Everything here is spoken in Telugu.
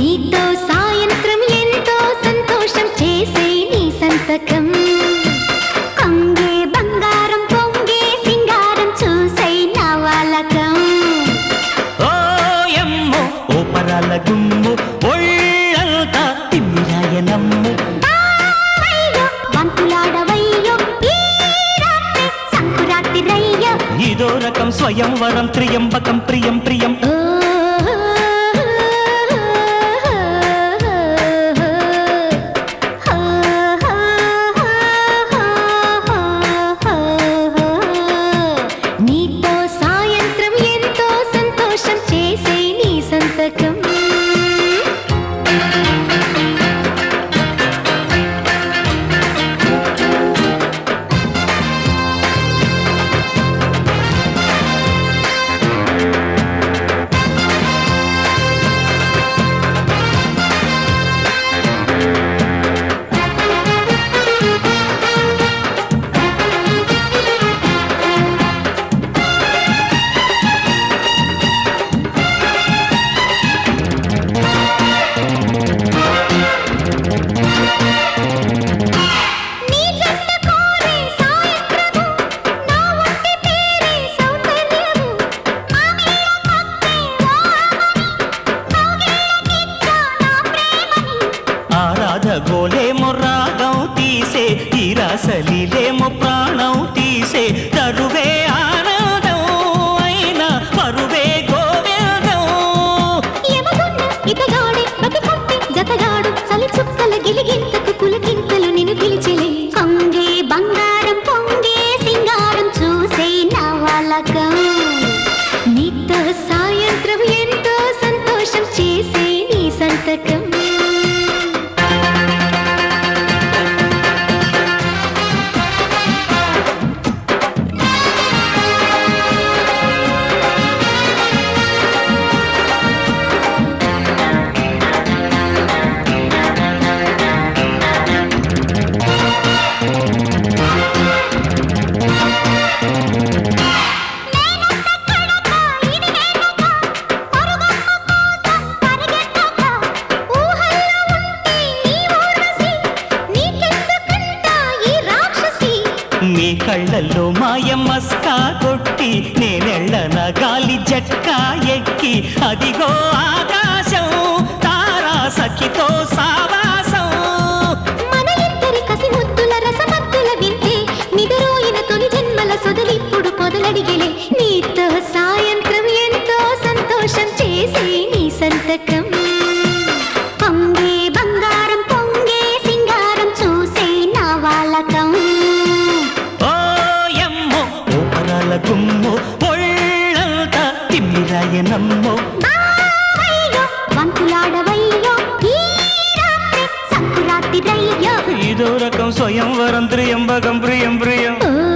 నీతో సాయంత్రం ఎంతో సంతోషం చేసే నీ సంతకం కొంగే బంగారం పొంగే సింగారం చూసై నా వాలకం ఓ ఎమ్మో ఓ పరాల గుమ్ము ఒళ్ళంతా తిమ్మిరాయనమ్ము అయ్యో వంతులాడవయ్యో ఈ రాత్రి సంకురాత్రి రయ్యో ఇదో రకం స్వయంవరం త్రియంబకం ప్రియం ప్రియం ఓ నీతో సాయంత్రం ఎంతో సంతోషం చేసే నీ సంతకం నీ జంట కోరే సాయంత్రము నా ఒంటి పేరే సౌందర్యము మామిళ్ళకొస్తే వామని కౌగిళ్ళకిచ్చా నా ప్రేమని ఆరాధ గోలేమో రాగం తీసే ఈ రాసలీలేమో ప్రాణం తీసే తరువే ఆనందం అయినా పరువే గోవిందం ఎమగున్న ఇతగాడే బతికొట్టి జతగాడు చలి చుక్కల గిలిగింతకు పులకింతలు నిన్ను పిలిచెలే కొంగే బంగారం పొంగే సింగారం చూసే నా వాళ్ళకం నీతో సాయంత్రం ఎంతో సంతోషం చేసే నీ సంతకం మీ కళ్ళల్లో మాయ మస్కా కొట్టి నేనెళ్ళన గాలి జట్కా ఎక్కి అదిగో ఆకాశం తారా సఖితో సావాసం మన ఇద్దరి కసి ముద్దుల రసమత్తుల వింటే నిదురోయిన తొలి జన్మల సొదలిప్పుడు మొదలడిగెలే నీతో సాయంత్రం ఎంతో సంతోషం చేసే నీ సంతకం పొంగే బంగారం పొంగే సింగారం చూసే నా వాళ్ళకం ఓ ఎమ్మో ఓ పరాల గుమ్ము ఒళ్ళంతా తిమ్మిరాయనమ్మో బావయ్యో, వంతులాడవయ్యో ఈ రాత్రి సంకురాత్రి రయ్యో ఇదో రకం స్వయంవరం త్రియంబకం ప్రియం ప్రియం ఓ